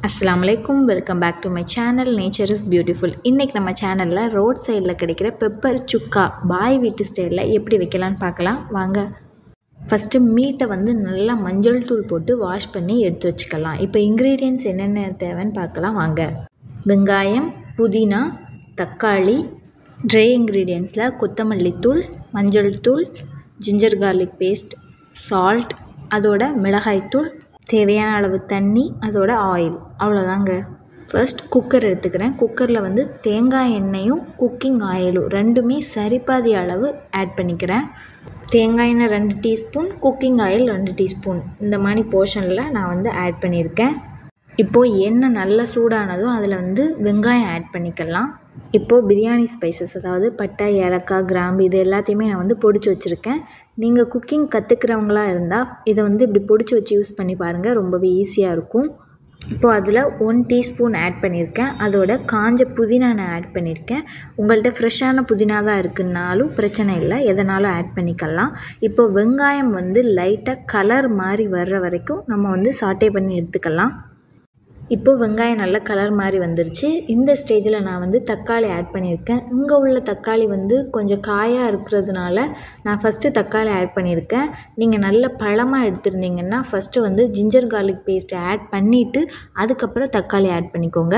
அஸ்ஸலாமு அலைக்கும் welcome back to my channel nature is beautiful இன்றைக்கி நம்ம சேனலில் ரோட் சைடில் கிடைக்கிற பெப்பர் சுக்கா பாய் வீட்டு ஸ்டைலில் எப்படி வைக்கலான்னு பார்க்கலாம் வாங்க ஃபஸ்ட்டு மீட்டை வந்து நல்லா மஞ்சள் தூள் போட்டு வாஷ் பண்ணி எடுத்து வச்சுக்கலாம் இப்போ இன்க்ரீடியன்ட்ஸ் என்னென்ன தேவைன்னு பார்க்கலாம் வாங்க வெங்காயம் புதினா தக்காளி ட்ரை இன்க்ரீடியன்ஸில் கொத்தமல்லி தூள் மஞ்சள் தூள் ஜிஞ்சர் கார்லிக் பேஸ்ட் சால்ட் அதோட மிளகாய்த்தூள் தேவையான அளவு தண்ணி அதோட ஆயில் அவ்வளோதாங்க ஃபர்ஸ்ட் குக்கர் எடுத்துக்கிறேன் குக்கரில் வந்து தேங்காய் எண்ணெயும் குக்கிங் ஆயிலும் ரெண்டுமே சரிபாதி அளவு ஆட் பண்ணிக்கிறேன் தேங்காய் எண்ணெய் ரெண்டு டீஸ்பூன் குக்கிங் ஆயில் ரெண்டு டீஸ்பூன் இந்த மாதிரி போர்ஷனில் நான் வந்து ஆட் பண்ணியிருக்கேன் இப்போது எண்ணெய் நல்லா சூடானதும் அதில் வந்து வெங்காயம் ஆட் பண்ணிக்கலாம் இப்போது பிரியாணி ஸ்பைசஸ் அதாவது பட்டை ஏலக்காய் கிராம்பு இது எல்லாத்தையுமே நான் வந்து பொடிச்சு வச்சுருக்கேன் நீங்கள் குக்கிங் கற்றுக்கிறவங்களா இருந்தால் இதை வந்து இப்படி பொடிச்சு வச்சு யூஸ் பண்ணி பாருங்கள் ரொம்பவே ஈஸியாக இருக்கும் இப்போது அதில் ஒன் டீஸ்பூன் ஆட் பண்ணியிருக்கேன் அதோட காஞ்ச புதினா நான் ஆட் பண்ணியிருக்கேன் உங்கள்கிட்ட ஃப்ரெஷ்ஷான புதினா தான் இருக்குன்னாலும் பிரச்சனை இல்லை எதனாலும் ஆட் பண்ணிக்கலாம் இப்போ வெங்காயம் வந்து லைட்டாக கலர் மாதிரி வர்ற வரைக்கும் நம்ம வந்து சாட்டே பண்ணி எடுத்துக்கலாம் இப்போது வெங்காயம் நல்ல கலர் மாதிரி வந்துருச்சு இந்த ஸ்டேஜில் நான் வந்து தக்காளி ஆட் பண்ணியிருக்கேன் இங்கே உள்ள தக்காளி வந்து கொஞ்சம் காயாக இருக்கிறதுனால நான் ஃபஸ்ட்டு தக்காளி ஆட் பண்ணியிருக்கேன் நீங்கள் நல்ல பழமாக எடுத்திருந்தீங்கன்னா ஃபஸ்ட்டு வந்து ஜிஞ்சர் கார்லிக் பேஸ்ட்டை ஆட் பண்ணிவிட்டு அதுக்கப்புறம் தக்காளி ஆட் பண்ணிக்கோங்க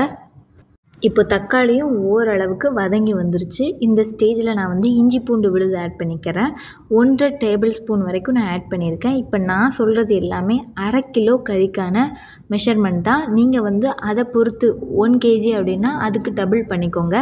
இப்போ தக்காளியும் ஓரளவுக்கு வதங்கி வந்துருச்சு இந்த ஸ்டேஜில் நான் வந்து இஞ்சி பூண்டு விழுது ஆட் பண்ணிக்கிறேன் ஒன்றரை டேபிள் ஸ்பூன் வரைக்கும் நான் ஆட் பண்ணியிருக்கேன் இப்போ நான் சொல்கிறது எல்லாமே அரை கிலோ கறிக்கான மெஷர்மெண்ட் தான் நீங்கள் வந்து அதை பொறுத்து ஒன் கேஜி அப்படின்னா அதுக்கு டபுள் பண்ணிக்கோங்க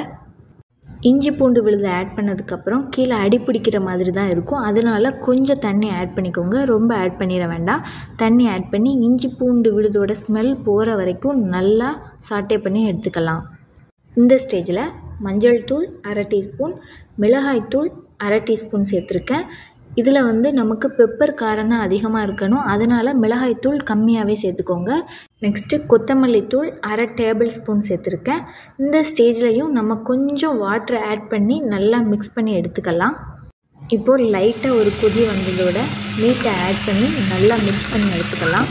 இஞ்சி பூண்டு விழுது ஆட் பண்ணதுக்கப்புறம் கீழே அடி பிடிக்கிற மாதிரி தான் இருக்கும் அதனால கொஞ்சம் தண்ணி ஆட் பண்ணிக்கோங்க ரொம்ப ஆட் பண்ணிட வேண்டாம் தண்ணி ஆட் பண்ணி இஞ்சி பூண்டு விழுதோட ஸ்மெல் போகிற வரைக்கும் நல்லா சாட்டே பண்ணி எடுத்துக்கலாம் இந்த ஸ்டேஜில் மஞ்சள் தூள் அரை டீஸ்பூன் மிளகாய்த்தூள் அரை டீஸ்பூன் சேர்த்துருக்கேன் இதில் வந்து நமக்கு பெப்பர் காரம் தான் அதிகமாக இருக்கணும் அதனால் மிளகாய்த்தூள் கம்மியாகவே சேர்த்துக்கோங்க நெக்ஸ்ட்டு கொத்தமல்லி தூள் அரை டேபிள் ஸ்பூன் சேர்த்துருக்கேன் இந்த ஸ்டேஜ்லேயும் நம்ம கொஞ்சம் வாட்டர் ஆட் பண்ணி நல்லா மிக்ஸ் பண்ணி எடுத்துக்கலாம் இப்போது லைட்டாக ஒரு கொதி வந்ததோட மீட்டை ஆட் பண்ணி நல்லா மிக்ஸ் பண்ணி எடுத்துக்கலாம்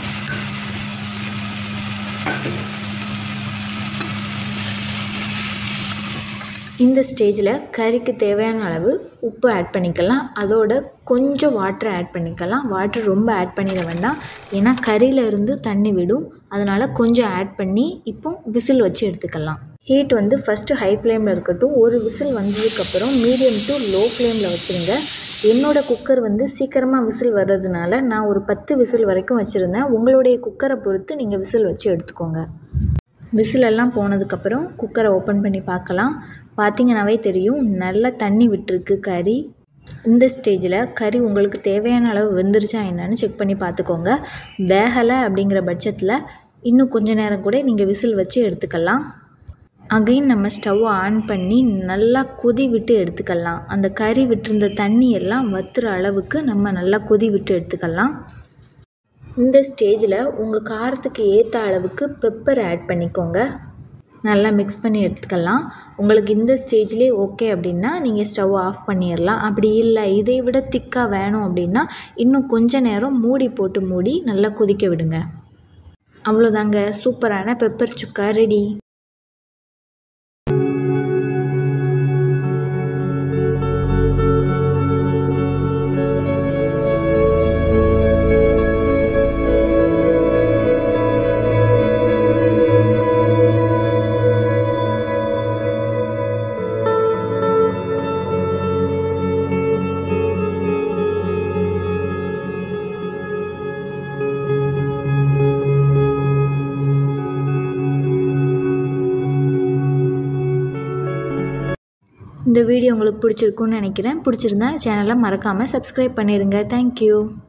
இந்த ஸ்டேஜில் கறிக்கு தேவையான அளவு உப்பு ஆட் பண்ணிக்கலாம் அதோட கொஞ்சம் வாட்டர் ஆட் பண்ணிக்கலாம் வாட்டர் ரொம்ப ஆட் பண்ணிட வேண்டாம் ஏன்னா கறியிலேருந்து தண்ணி விடும் அதனால் கொஞ்சம் ஆட் பண்ணி இப்போ விசில் வச்சு எடுத்துக்கலாம் ஹீட் வந்து ஃபஸ்ட்டு ஹை ஃப்ளேமில் இருக்கட்டும் ஒரு விசில் வந்ததுக்கப்புறம் மீடியம் டு லோ ஃப்ளேமில் வச்சுருங்க என்னோடய குக்கர் வந்து சீக்கிரமாக விசில் வர்றதுனால நான் ஒரு பத்து விசில் வரைக்கும் வச்சுருந்தேன் உங்களுடைய குக்கரை பொறுத்து நீங்கள் விசில் வச்சு எடுத்துக்கோங்க விசிலெல்லாம் போனதுக்கப்புறம் குக்கரை ஓப்பன் பண்ணி பார்க்கலாம் பார்த்தீங்கன்னாவே தெரியும் நல்லா தண்ணி விட்டுருக்கு கறி இந்த ஸ்டேஜில் கறி உங்களுக்கு தேவையான அளவு வெந்துருச்சா என்னன்னு செக் பண்ணி பார்த்துக்கோங்க வேகலை அப்படிங்கிற பட்சத்தில் இன்னும் கொஞ்ச நேரம் கூட நீங்கள் விசில் வச்சு எடுத்துக்கலாம் அகைன் நம்ம ஸ்டவ்வை ஆன் பண்ணி நல்லா கொதி விட்டு எடுத்துக்கலாம் அந்த கறி விட்டுருந்த தண்ணி எல்லாம் வத்துற அளவுக்கு நம்ம நல்லா கொதி விட்டு எடுத்துக்கலாம் இந்த ஸ்டேஜில் உங்கள் காரத்துக்கு ஏற்ற அளவுக்கு பெப்பர் ஆட் பண்ணிக்கோங்க நல்லா மிக்ஸ் பண்ணி எடுத்துக்கலாம் உங்களுக்கு இந்த ஸ்டேஜ்லேயே ஓகே அப்படின்னா நீங்கள் ஸ்டவ் ஆஃப் பண்ணிடலாம் அப்படி இல்லை இதை விட திக்காக வேணும் அப்படின்னா இன்னும் கொஞ்ச நேரம் மூடி போட்டு மூடி நல்லா கொதிக்க விடுங்க அவ்வளோதாங்க சூப்பரான பெப்பர் சுக்கா ரெடி இந்த வீடியோ உங்களுக்கு பிடிச்சிருக்குன்னு நினைக்கிறேன் பிடிச்சிருந்தா சேனலை மறக்காமல் சப்ஸ்கிரைப் பண்ணிடுங்க தேங்க்யூ